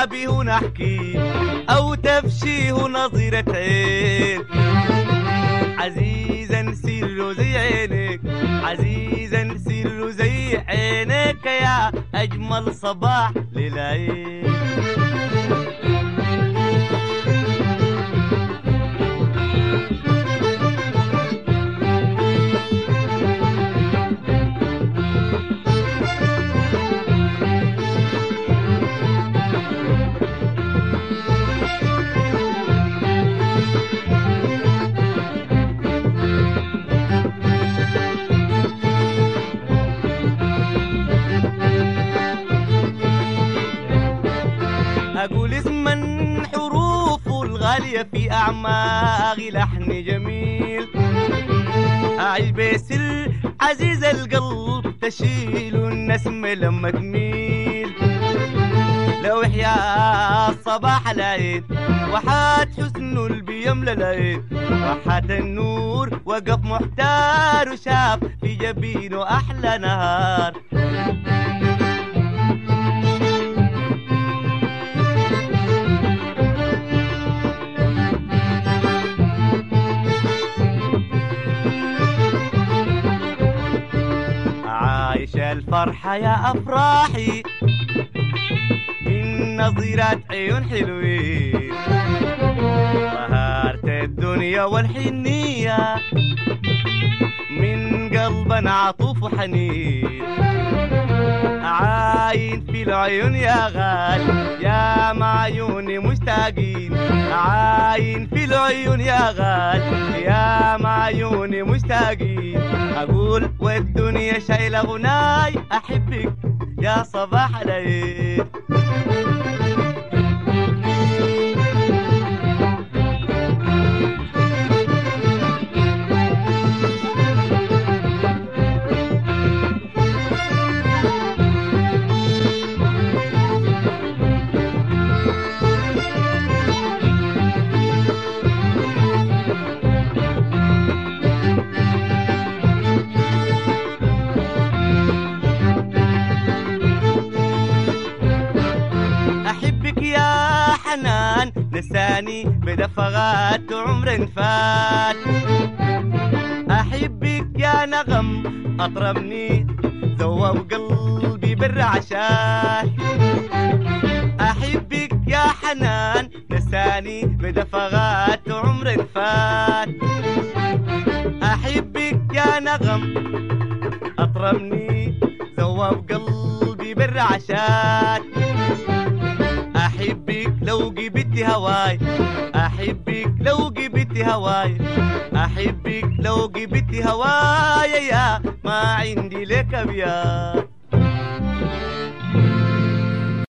تشابه نحكي أو تفشيه نظيرة عين عزيزا سر زي عينك عزيزا سر زي عينك يا أجمل صباح للعين أقول اسما حروف الغالية في أعماق لحن جميل أعيش بسر عزيز القلب تشيل النسم لما تميل لو إحيا الصباح العيد وحات حسن البيم للعيد وحات النور وقف محتار وشاف في جبينه أحلى نهار عايش الفرحة يا أفراحي من نظيرات عيون حلوين بهارت الدنيا والحنية من قلب عطوف وحنين عاين في العيون يا غال يا معيوني مشتاقين عاين في العيون يا غال يا معيوني مشتاقين أقول والدنيا شايلة غناي أحبك يا صباح العيد أحبك يا حنان نساني بدفغات عمر فات أحبك يا نغم أطربني ذوب قلبي بالرعشات أحبك يا حنان نساني بدفغات عمر فات أحبك يا نغم أطربني ذوب قلبي بالرعشات أحبك لو جبت هواي أحبك لو جبت هواي أحبك لو جبت هواي يا ما عندي لك أبيات